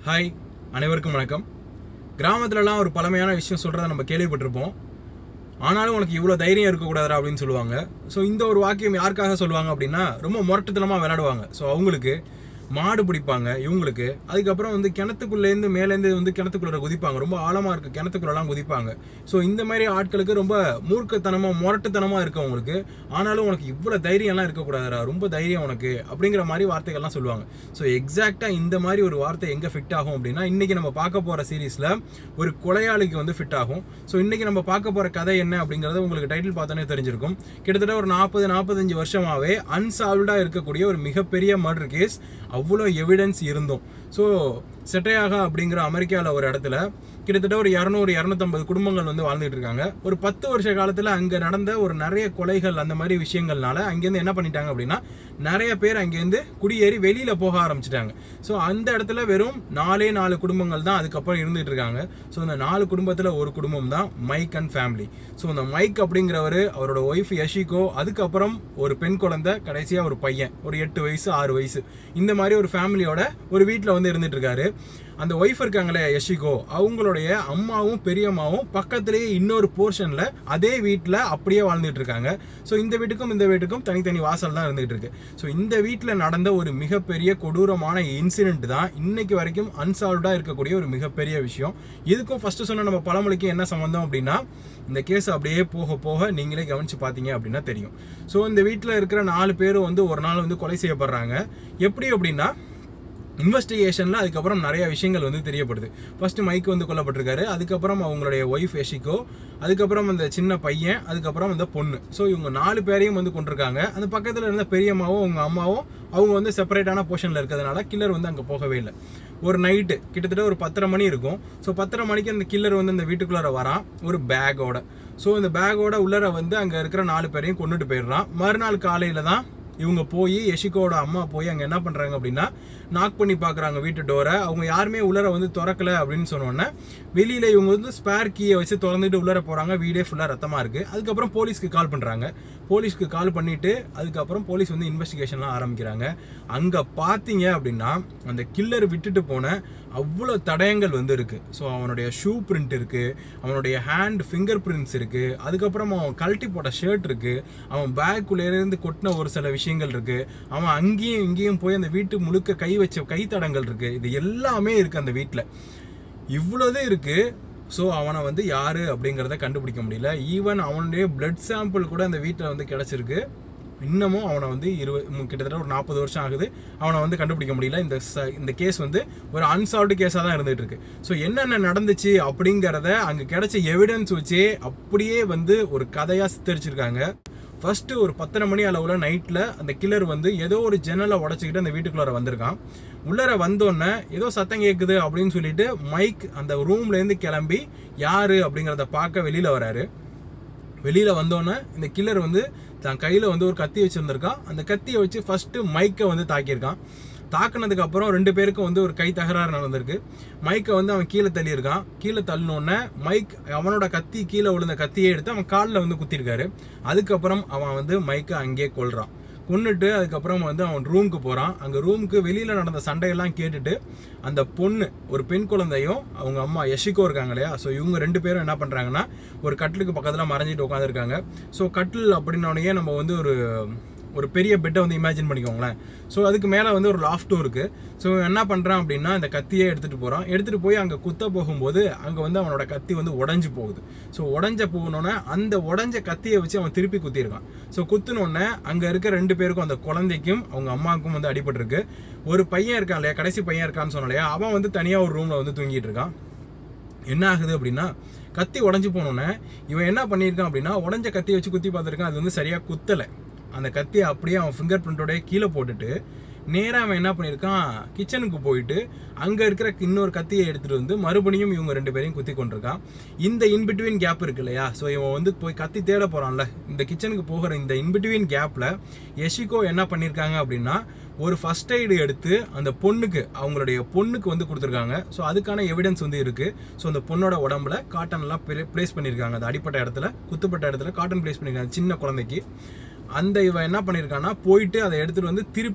hi அனைவருக்கும் வணக்கம் கிராமத்துலலாம் ஒரு பழமையான விஷயம் சொல்கிறத நம்ம கேள்விப்பட்டிருப்போம் ஆனாலும் உனக்கு இவ்வளோ தைரியம் இருக்கக்கூடாதா அப்படின்னு சொல்லுவாங்க ஸோ இந்த ஒரு வாக்கியம் யாருக்காக சொல்லுவாங்க அப்படின்னா ரொம்ப முரட்டுத்தனமாக விளையாடுவாங்க ஸோ அவங்களுக்கு மாடு பிடிப்பாங்க இவங்களுக்கு அதுக்கப்புறம் வந்து கிணத்துக்குள்ளேருந்து மேலேருந்து வந்து கிணத்துக்குள்ள குதிப்பாங்க ரொம்ப ஆழமாக இருக்க கிணத்துக்குள்ளலாம் குதிப்பாங்க ஸோ இந்த மாதிரி ஆட்களுக்கு ரொம்ப மூர்க்கத்தனமாக முரட்டுத்தனமாக இருக்கவங்களுக்கு ஆனாலும் உனக்கு இவ்வளோ தைரியம்லாம் இருக்கக்கூடாதுடா ரொம்ப தைரியம் உனக்கு அப்படிங்கிற மாதிரி வார்த்தைகள்லாம் சொல்லுவாங்க ஸோ எக்ஸாக்டாக இந்த மாதிரி ஒரு வார்த்தை எங்கே ஃபிட் ஆகும் அப்படின்னா இன்றைக்கி நம்ம பார்க்க போகிற சீரீஸில் ஒரு கொலையாளிக்கு வந்து ஃபிட் ஆகும் ஸோ இன்றைக்கி நம்ம பார்க்க போகிற கதை என்ன அப்படிங்கிறத உங்களுக்கு டைட்டில் பார்த்தோன்னே தெரிஞ்சிருக்கும் கிட்டத்தட்ட ஒரு நாற்பது நாற்பத்தஞ்சு வருஷமாகவே அன்சால்வ்டாக இருக்கக்கூடிய ஒரு மிகப்பெரிய மர்டர் கேஸ் அவ்வளோ எவிடன்ஸ் இருந்தும் ஸோ செட்டையாக அப்படிங்கிற அமெரிக்காவில் ஒரு இடத்துல கிட்டத்தட்ட ஒரு இரநூறு இரநூத்தம்பது குடும்பங்கள் வந்து வாழ்ந்துட்டு இருக்காங்க ஒரு பத்து வருஷ காலத்தில் அங்கே நடந்த ஒரு நிறைய கொலைகள் அந்த மாதிரி விஷயங்கள்னால அங்கேருந்து என்ன பண்ணிட்டாங்க அப்படின்னா நிறைய பேர் அங்கேருந்து குடியேறி வெளியில் போக ஆரம்பிச்சிட்டாங்க ஸோ அந்த இடத்துல வெறும் நாலே நாலு குடும்பங்கள் தான் அதுக்கப்புறம் இருந்துட்டு இருக்காங்க ஸோ அந்த நாலு குடும்பத்தில் ஒரு குடும்பம் தான் மைக் அண்ட் ஃபேமிலி ஸோ அந்த மைக் அப்படிங்கிறவர் அவரோட ஒய்ஃப் யஷிகோ அதுக்கப்புறம் ஒரு பெண் குழந்தை கடைசியாக ஒரு பையன் ஒரு எட்டு வயசு ஆறு வயசு இந்த மாதிரி ஒரு ஃபேமிலியோட ஒரு வீட்டில் வந்து இருந்துட்டு இருக்காரு அந்த ஒய்ஃப் இருக்காங்களே யஷிகோ அவங்களுடைய அம்மாவும் பெரியம்மாவும் பக்கத்துலேயே இன்னொரு போர்ஷனில் அதே வீட்டில் அப்படியே வாழ்ந்துட்டு இருக்காங்க ஸோ இந்த வீட்டுக்கும் இந்த வீட்டுக்கும் தனித்தனி வாசல் தான் இருந்துகிட்டு இருக்கு ஸோ இந்த வீட்டில் நடந்த ஒரு மிகப்பெரிய கொடூரமான இன்சிடென்ட் தான் இன்னைக்கு வரைக்கும் அன்சால்வ்டாக இருக்கக்கூடிய ஒரு மிகப்பெரிய விஷயம் இதுக்கும் ஃபர்ஸ்ட் சொன்ன நம்ம பழமொழிக்கு என்ன சம்மந்தம் அப்படின்னா இந்த கேஸ் அப்படியே போக போக நீங்களே கவனிச்சு பார்த்தீங்க அப்படின்னா தெரியும் ஸோ இந்த வீட்டில் இருக்கிற நாலு பேரும் வந்து ஒரு நாள் வந்து கொலை செய்யப்படுறாங்க எப்படி அப்படின்னா இன்வெஸ்டிகேஷனில் அதுக்கப்புறம் நிறைய விஷயங்கள் வந்து தெரியப்படுது ஃபர்ஸ்ட் மைக் வந்து கொல்லப்பட்டிருக்காரு அதுக்கப்புறம் அவங்களுடைய ஒய்ஃப் எஷிகோ அதுக்கப்புறம் அந்த சின்ன பையன் அதுக்கப்புறம் அந்த பொண்ணு ஸோ இவங்க நாலு பேரையும் வந்து கொண்டிருக்காங்க அந்த பக்கத்தில் இருந்த பெரியம்மாவும் அவங்க அம்மாவும் அவங்க வந்து செப்பரேட்டான போர்ஷனில் இருக்கிறதுனால கில்லர் வந்து அங்கே போகவே இல்லை ஒரு நைட்டு கிட்டத்தட்ட ஒரு பத்தரை மணி இருக்கும் ஸோ பத்தரை மணிக்கு அந்த கில்லர் வந்து அந்த வீட்டுக்குள்ளார வரான் ஒரு பேக்கோட ஸோ இந்த பேக்கோட உள்ளர வந்து அங்கே இருக்கிற நாலு பேரையும் கொண்டுட்டு போயிடுறான் மறுநாள் காலையில் தான் இவங்க போய் யஷிகோட அம்மா போய் அங்கே என்ன பண்ணுறாங்க அப்படின்னா நாக் பண்ணி பார்க்குறாங்க வீட்டு டோரை அவங்க யாருமே உள்ளர வந்து திறக்கல அப்படின்னு சொன்னோன்னே வெளியில் இவங்க வந்து ஸ்பேர் கீயை வச்சு திறந்துட்டு உள்ளர போகிறாங்க வீடே ஃபுல்லாக ரத்தமாக இருக்குது அதுக்கப்புறம் போலீஸ்க்கு கால் பண்ணுறாங்க போலீஸ்க்கு கால் பண்ணிவிட்டு அதுக்கப்புறம் போலீஸ் வந்து இன்வெஸ்டிகேஷன்லாம் ஆரம்பிக்கிறாங்க அங்கே பார்த்தீங்க அப்படின்னா அந்த கில்லர் விட்டுட்டு போன அவ்வளோ தடயங்கள் வந்து இருக்குது ஸோ அவனுடைய ஷூ பிரிண்ட் இருக்குது அவனுடைய ஹேண்ட் ஃபிங்கர் பிரிண்ட்ஸ் இருக்குது அதுக்கப்புறம் அவன் கழட்டி போட்ட ஷர்ட் இருக்குது அவன் பேக்குள்ளேருந்து கொட்டின ஒரு சில விஷயங்கள் இருக்குது அவன் அங்கேயும் இங்கேயும் போய் அந்த வீட்டு முழுக்க கை வச்ச கைத்தடங்கள் இருக்குது இது எல்லாமே இருக்குது அந்த வீட்டில் இவ்வளோது இருக்குது ஸோ அவனை வந்து யார் அப்படிங்கிறத கண்டுபிடிக்க முடியல ஈவன் அவனுடைய பிளட் சாம்பிள் கூட அந்த வீட்டில் வந்து கிடச்சிருக்கு இன்னமும் அவனை வந்து இருபது கிட்டத்தட்ட ஒரு நாற்பது வருஷம் ஆகுது அவனை வந்து கண்டுபிடிக்க முடியல இந்த ச இந்த கேஸ் வந்து ஒரு அன்சால்வ்டு கேஸாக தான் இருந்துகிட்டு இருக்கு ஸோ என்னென்ன நடந்துச்சு அப்படிங்கிறத அங்கே கிடைச்ச எவிடன்ஸ் வச்சே அப்படியே வந்து ஒரு கதையாக சித்தரிச்சிருக்காங்க ஃபர்ஸ்ட் ஒரு பத்தரை மணி அளவில் நைட்டில் அந்த கில்லர் வந்து ஏதோ ஒரு ஜன்னலை உடச்சிக்கிட்டு அந்த வீட்டுக்குள்ளார வந்திருக்கான் உள்ளர வந்தோடனே ஏதோ சத்தம் கேட்குது அப்படின்னு சொல்லிட்டு மைக் அந்த ரூம்லேருந்து கிளம்பி யார் அப்படிங்கிறத பார்க்க வெளியில் வராரு வெளியில் வந்தோடனே இந்த கில்லர் வந்து தன் கையில் வந்து ஒரு கத்தி வச்சுருந்துருக்கான் அந்த கத்தியை வச்சு ஃபஸ்ட்டு மைக்கை வந்து தாக்கியிருக்கான் தாக்குனதுக்கு அப்புறம் ரெண்டு பேருக்கும் வந்து ஒரு கை தகராறு நடந்திருக்கு மைக்கை வந்து அவன் கீழே தள்ளியிருக்கான் கீழே தள்ளினோடனே மைக் அவனோட கத்தி கீழே விழுந்த கத்தியை எடுத்து அவன் காலில் வந்து குத்திருக்காரு அதுக்கப்புறம் அவன் வந்து மைக்கை அங்கேயே கொள்றான் கொன்னுட்டு அதுக்கப்புறம் வந்து அவன் ரூமுக்கு போகிறான் அங்கே ரூமுக்கு வெளியில் நடந்த சண்டையெல்லாம் கேட்டுட்டு அந்த பொண்ணு ஒரு பெண் குழந்தையும் அவங்க அம்மா யஷிகோ இருக்காங்க இல்லையா ஸோ இவங்க ரெண்டு பேரும் என்ன பண்ணுறாங்கன்னா ஒரு கட்டிலுக்கு பக்கத்தில் மறைஞ்சிட்டு உட்காந்துருக்காங்க ஸோ கட்டில் அப்படின்னோடனே நம்ம வந்து ஒரு ஒரு பெரிய பெட்டை வந்து இமேஜின் பண்ணிக்கோங்களேன் ஸோ அதுக்கு மேலே வந்து ஒரு லாஃப்ட்டும் இருக்குது ஸோ என்ன பண்ணுறான் அப்படின்னா இந்த கத்தியே எடுத்துகிட்டு போகிறான் எடுத்துகிட்டு போய் அங்கே குத்த போகும்போது அங்கே வந்து அவனோட கத்தி வந்து உடஞ்சி போகுது ஸோ உடஞ்ச போகணுன்னே அந்த உடஞ்ச கத்தியை வச்சு அவன் திருப்பி குத்திருக்கான் ஸோ குத்துனோடனே அங்கே இருக்க ரெண்டு பேருக்கும் அந்த குழந்தைக்கும் அவங்க அம்மாவுக்கும் வந்து அடிபட்டிருக்கு ஒரு பையன் இருக்கான் இல்லையா கடைசி பையன் இருக்கான்னு சொன்னாலையா அவன் வந்து தனியாக ஒரு ரூமில் வந்து தூங்கிட்டு இருக்கான் என்ன ஆகுது அப்படின்னா கத்தி உடஞ்சி போனோன்னே இவன் என்ன பண்ணியிருக்கான் அப்படின்னா உடஞ்ச கத்தியை வச்சு குத்தி பார்த்துருக்கான் அது வந்து சரியாக குத்தலை அந்த கத்தியை அப்படியே அவன் ஃபிங்கர் பிரிண்டோடய கீழே போட்டுட்டு நேராக அவன் என்ன பண்ணியிருக்கான் கிச்சனுக்கு போயிட்டு அங்கே இருக்கிற இன்னொரு கத்தியை எடுத்துகிட்டு வந்து மறுபடியும் இவங்க ரெண்டு பேரையும் குத்தி கொண்டிருக்கான் இந்த இன்பிட்வீன் கேப் இருக்கு இல்லையா ஸோ இவன் வந்து போய் கத்தி தேட போகிறான்ல இந்த கிச்சனுக்கு போகிற இந்த இன்பிட்வீன் கேப்பில் யஷிகோ என்ன பண்ணியிருக்காங்க அப்படின்னா ஒரு ஃபர்ஸ்ட் எய்டு எடுத்து அந்த பொண்ணுக்கு அவங்களுடைய பொண்ணுக்கு வந்து கொடுத்துருக்காங்க ஸோ அதுக்கான எவிடன்ஸ் வந்து இருக்குது ஸோ அந்த பொண்ணோட உடம்புல காட்டன்லாம் பிளேஸ் பண்ணியிருக்காங்க அந்த அடிப்பட்ட இடத்துல குத்துப்பட்ட இடத்துல காட்டன் பிளேஸ் பண்ணியிருக்காங்க சின்ன குழந்தைக்கு அந்த இவன் என்ன பண்ணியிருக்கான்னா போயிட்டு அதை எடுத்துகிட்டு வந்து திருப்பி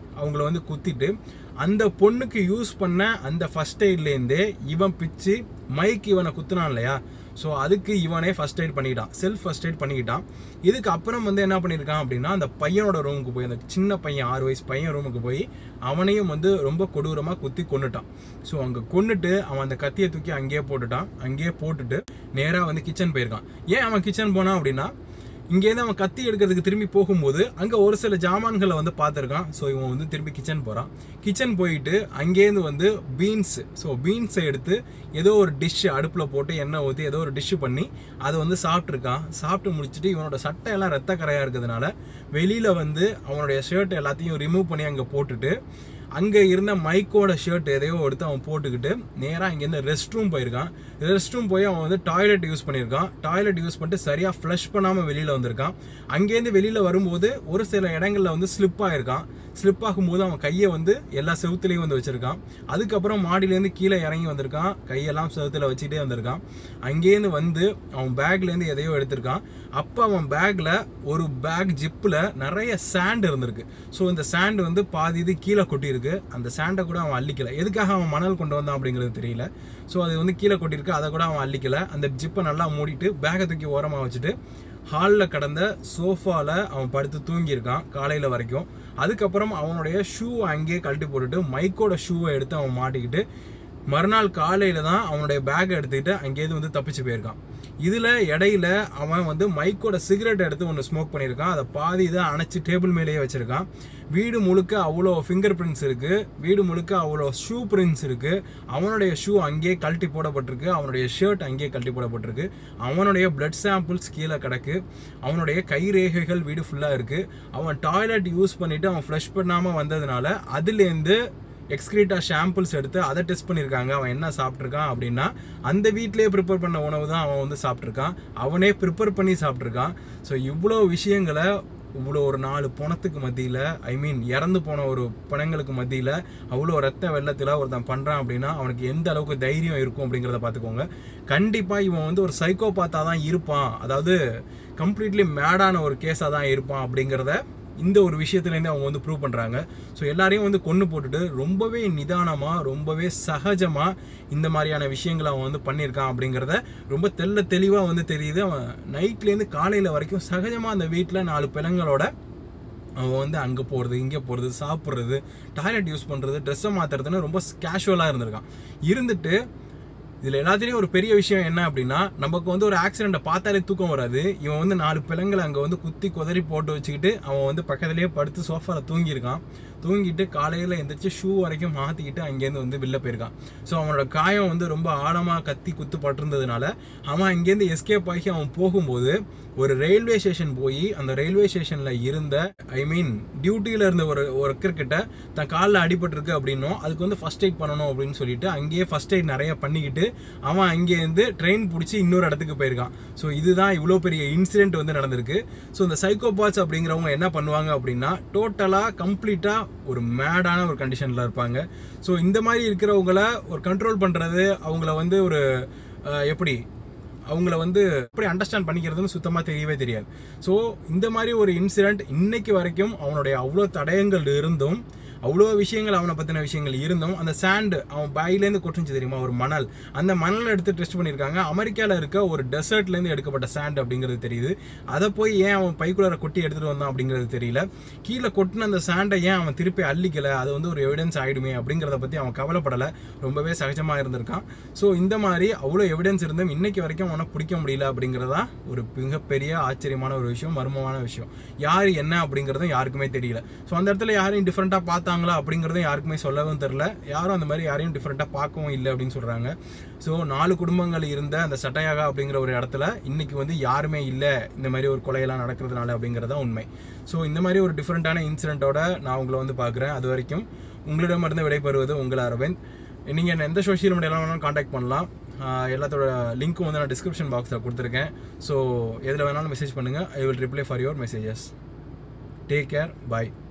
அவங்கள வந்து குத்திட்டு அந்த பொண்ணுக்கு யூஸ் பண்ண அந்த ஃபர்ஸ்ட் எய்ட்லேருந்தே இவன் பிச்சு மைக் இவனை குத்துனான் இல்லையா ஸோ அதுக்கு இவனே ஃபர்ஸ்ட் எய்ட் பண்ணிக்கிட்டான் செல்ஃப் ஃபர்ஸ்ட் எய்ட் பண்ணிக்கிட்டான் இதுக்கு அப்புறம் வந்து என்ன பண்ணியிருக்கான் அப்படின்னா அந்த பையனோட ரூமுக்கு போய் அந்த சின்ன பையன் ஆறு வயசு பையன் ரூமுக்கு போய் அவனையும் வந்து ரொம்ப கொடூரமாக குத்தி கொன்னுட்டான் ஸோ அங்கே கொன்னுட்டு அவன் அந்த கத்தியை தூக்கி அங்கேயே போட்டுட்டான் அங்கேயே போட்டுட்டு நேராக வந்து கிச்சன் போயிருக்கான் ஏன் அவன் கிச்சன் போனான் அப்படின்னா இங்கேருந்து அவன் கத்தி எடுக்கிறதுக்கு திரும்பி போகும்போது அங்கே ஒரு சில ஜாமான்களை வந்து பார்த்துருக்கான் ஸோ இவன் வந்து திரும்பி கிச்சன் போகிறான் கிச்சன் போயிட்டு அங்கேருந்து வந்து பீன்ஸ் ஸோ பீன்ஸை எடுத்து ஏதோ ஒரு டிஷ் அடுப்பில் போட்டு எண்ணெய் ஊற்றி ஏதோ ஒரு டிஷ்ஷு பண்ணி அதை வந்து சாப்பிட்ருக்கான் சாப்பிட்டு முடிச்சுட்டு இவனோட சட்டை எல்லாம் ரத்த கரையாக இருக்கிறதுனால வெளியில் வந்து அவனுடைய ஷர்ட் எல்லாத்தையும் ரிமூவ் பண்ணி அங்கே போட்டுட்டு அங்கே இருந்த மைக்கோட ஷர்ட் எதையோ எடுத்து அவன் போட்டுக்கிட்டு நேராக இங்கேருந்து ரெஸ்ட் ரூம் போயிருக்கான் ரெஸ்ட் ரூம் போய் அவன் வந்து டாய்லெட் யூஸ் பண்ணியிருக்கான் டாய்லெட் யூஸ் பண்ணிட்டு சரியாக ஃப்ளஷ் பண்ணாமல் வெளியில் வந்திருக்கான் அங்கேருந்து வெளியில் வரும்போது ஒரு சில இடங்களில் வந்து ஸ்லிப் ஆயிருக்கான் ஸ்லிப் ஆகும்போது அவன் கையை வந்து எல்லா செவுத்துலேயும் வந்து வச்சிருக்கான் அதுக்கப்புறம் மாடியிலேருந்து கீழே இறங்கி வந்திருக்கான் கையெல்லாம் செவுத்துல வச்சுட்டே வந்திருக்கான் அங்கேருந்து வந்து அவன் பேக்லேருந்து எதையோ எடுத்திருக்கான் அப்போ அவன் பேக்கில் ஒரு பேக் ஜிப்பில் நிறைய சாண்ட் இருந்திருக்கு ஸோ இந்த சாண்ட் வந்து பாதி இது கீழே கொட்டியிருக்கு அந்த சாண்டை கூட அவன் அள்ளிக்கல எதுக்காக அவன் மணல் கொண்டு வந்தான் அப்படிங்கிறது தெரியல ஸோ அது வந்து கீழே கொட்டியிருக்கு அதை கூட அவன் அள்ளிக்கல அந்த ஜிப்பை நல்லா மூடிட்டு பேக்கை தூக்கி ஓரமாக வச்சுட்டு ஹாலில் கடந்த சோஃபாவில் அவன் படுத்து தூங்கியிருக்கான் காலையில் வரைக்கும் அதுக்கப்புறம் அவனுடைய ஷூ அங்கேயே கழட்டி போட்டுட்டு மைக்கோட ஷூவை எடுத்து அவன் மாட்டிக்கிட்டு மறுநாள் காலையில் தான் அவனுடைய பேக்கை எடுத்துக்கிட்டு அங்கேயிருந்து வந்து தப்பிச்சு போயிருக்கான் இதில் இடையில அவன் வந்து மைக்கோட சிகரெட் எடுத்து ஒன்று ஸ்மோக் பண்ணியிருக்கான் அதை பாதி இதை அணைச்சி டேபிள் மேலேயே வச்சிருக்கான் வீடு முழுக்க அவ்வளோ ஃபிங்கர் பிரிண்ட்ஸ் இருக்குது வீடு முழுக்க அவ்வளோ ஷூ பிரிண்ட்ஸ் இருக்குது அவனுடைய ஷூ அங்கேயே கழட்டி போடப்பட்டிருக்கு அவனுடைய ஷர்ட் அங்கேயே கழட்டி போடப்பட்டிருக்கு அவனுடைய பிளட் சாம்பிள்ஸ் கீழே கிடக்கு அவனுடைய கை ரேகைகள் வீடு ஃபுல்லாக இருக்குது அவன் டாய்லெட் யூஸ் பண்ணிவிட்டு அவன் ஃப்ளஷ் பண்ணாமல் வந்ததுனால அதுலேருந்து எக்ஸ்கிரீட்டா ஷாம்பிள்ஸ் எடுத்து அதை டெஸ்ட் பண்ணியிருக்காங்க அவன் என்ன சாப்பிட்ருக்கான் அப்படின்னா அந்த வீட்டிலேயே ப்ரிப்பேர் பண்ண உணவு தான் அவன் வந்து சாப்பிட்ருக்கான் அவனே ப்ரிப்பேர் பண்ணி சாப்பிட்ருக்கான் ஸோ இவ்வளோ விஷயங்களை இவ்வளோ ஒரு நாலு பணத்துக்கு மத்தியில் ஐ மீன் இறந்து போன ஒரு பணங்களுக்கு மத்தியில் அவ்வளோ ரத்த வெள்ளத்தில் ஒருத்தன் பண்ணுறான் அப்படின்னா அவனுக்கு எந்த அளவுக்கு தைரியம் இருக்கும் அப்படிங்கிறத பார்த்துக்கோங்க கண்டிப்பாக இவன் வந்து ஒரு சைக்கோபாத்தாக தான் இருப்பான் அதாவது கம்ப்ளீட்லி மேடான ஒரு கேஸாக தான் இருப்பான் அப்படிங்கிறத இந்த ஒரு விஷயத்துலேருந்து அவங்க வந்து ப்ரூவ் பண்ணுறாங்க ஸோ எல்லாரையும் வந்து கொண்டு போட்டுட்டு ரொம்பவே நிதானமாக ரொம்பவே சகஜமாக இந்த மாதிரியான விஷயங்களை அவன் வந்து பண்ணியிருக்கான் அப்படிங்கிறத ரொம்ப தெல்ல தெளிவாக வந்து தெரியுது அவன் நைட்லேருந்து காலையில் வரைக்கும் சகஜமாக அந்த வீட்டில் நாலு பிணங்களோட அவன் வந்து அங்கே போகிறது இங்கே போகிறது சாப்பிட்றது டாய்லெட் யூஸ் பண்ணுறது ட்ரெஸ்ஸை மாற்றுறதுன்னு ரொம்ப கேஷுவலாக இருந்திருக்கான் இருந்துட்டு இதில் எல்லாத்துலேயும் ஒரு பெரிய விஷயம் என்ன அப்படின்னா நமக்கு வந்து ஒரு ஆக்சிடெண்ட்டை பார்த்தாலே தூக்கம் வராது இவன் வந்து நாலு பிள்ளைங்களை அங்கே வந்து குத்தி குதறி போட்டு வச்சுக்கிட்டு அவன் வந்து பக்கத்துலேயே படுத்து சோஃபாவில் தூங்கியிருக்கான் தூங்கிட்டு காலையில் எந்திரிச்சு ஷூ வரைக்கும் மாற்றிக்கிட்டு அங்கேருந்து வந்து வெளில போயிருக்கான் ஸோ அவனோட காயம் வந்து ரொம்ப ஆழமாக கத்தி குத்து பட்டிருந்ததுனால அவன் அங்கேருந்து எஸ்கேப் ஆகி அவன் போகும்போது ஒரு ரயில்வே ஸ்டேஷன் போய் அந்த ரயில்வே ஸ்டேஷனில் இருந்த ஐ மீன் டியூட்டியில் இருந்த ஒரு ஒர்க்கர் கிட்ட தன் காலில் அடிபட்டிருக்கு அப்படின்னும் அதுக்கு வந்து ஃபர்ஸ்ட் எய்ட் பண்ணணும் அப்படின்னு சொல்லிட்டு அங்கேயே ஃபர்ஸ்ட் எய்ட் நிறைய பண்ணிக்கிட்டு அவன் அங்கேருந்து ட்ரெயின் பிடிச்சி இன்னொரு இடத்துக்கு போயிருக்கான் ஸோ இதுதான் இவ்வளோ பெரிய இன்சிடென்ட் வந்து நடந்திருக்கு ஸோ இந்த சைக்கோபாத்ஸ் அப்படிங்கிறவங்க என்ன பண்ணுவாங்க அப்படின்னா டோட்டலாக கம்ப்ளீட்டாக ஒரு மேடான ஒரு கண்டிஷனில் இருப்பாங்க ஸோ இந்த மாதிரி இருக்கிறவங்கள ஒரு கண்ட்ரோல் பண்ணுறது அவங்கள வந்து ஒரு அஹ், எப்படி அவங்கள வந்து எப்படி அண்டர்ஸ்டாண்ட் பண்ணிக்கிறதுன்னு சுத்தமாக தெரியவே தெரியாது ஸோ இந்த மாதிரி ஒரு இன்சிடெண்ட் இன்னைக்கு வரைக்கும் அவனுடைய அவ்வளோ தடயங்கள் இருந்தும் அவ்வளோ விஷயங்கள் அவனை பற்றின விஷயங்கள் இருந்தும் அந்த சாண்டு அவன் பாயிலேருந்து கொட்டுச்சு தெரியுமா ஒரு மணல் அந்த மணலை எடுத்து டெஸ்ட் பண்ணியிருக்காங்க அமெரிக்காவில் இருக்க ஒரு டெசர்ட்லேருந்து எடுக்கப்பட்ட சாண்ட் அப்படிங்கிறது தெரியுது அதை போய் ஏன் அவன் பைக்குள்ளார கொட்டி எடுத்துகிட்டு வந்தான் அப்படிங்கிறது தெரியல கீழே கொட்டின அந்த சாண்டை ஏன் அவன் திருப்பி அள்ளிக்கல அது வந்து ஒரு எவிடன்ஸ் ஆயிடுமே அப்படிங்கிறத பற்றி அவன் கவலைப்படலை ரொம்பவே சகஜமாக இருந்திருக்கான் ஸோ இந்த மாதிரி அவ்வளோ எவிடன்ஸ் இருந்தும் இன்னைக்கு வரைக்கும் அவனை பிடிக்க முடியல அப்படிங்கிறதா ஒரு மிகப்பெரிய ஆச்சரியமான ஒரு விஷயம் மர்மமான விஷயம் யார் என்ன அப்படிங்கிறதும் யாருக்குமே தெரியல ஸோ அந்த இடத்துல யாரையும் டிஃப்ரெண்ட்டாக பார்த்தாங்களா அப்படிங்கிறதும் யாருக்குமே சொல்லவும் தெரில யாரும் அந்த மாதிரி யாரையும் டிஃப்ரெண்ட்டாக பார்க்கவும் இல்லை அப்படின்னு சொல்கிறாங்க ஸோ நாலு குடும்பங்கள் இருந்த அந்த சட்டையாக அப்படிங்கிற ஒரு இடத்துல இன்னைக்கு வந்து யாருமே இல்லை இந்த மாதிரி ஒரு கொலையெல்லாம் நடக்கிறதுனால அப்படிங்கிறதா உண்மை ஸோ இந்த மாதிரி ஒரு டிஃப்ரெண்ட்டான இன்சிடென்ட்டோட நான் உங்களை வந்து பார்க்குறேன் அது வரைக்கும் உங்களிடமிருந்து விடைபெறுவது உங்கள் அரவிந்த் நீங்கள் என்ன எந்த சோஷியல் மீடியாவில் வேணாலும் காண்டாக்ட் பண்ணலாம் ஆஹ் எல்லாத்தோட லிங்க்கும் வந்து நான் டிஸ்கிரிப்ஷன் பாக்ஸில் கொடுத்துருக்கேன் ஸோ எதில் வேணாலும் மெசேஜ் பண்ணுங்கள் I will reply for your messages take care bye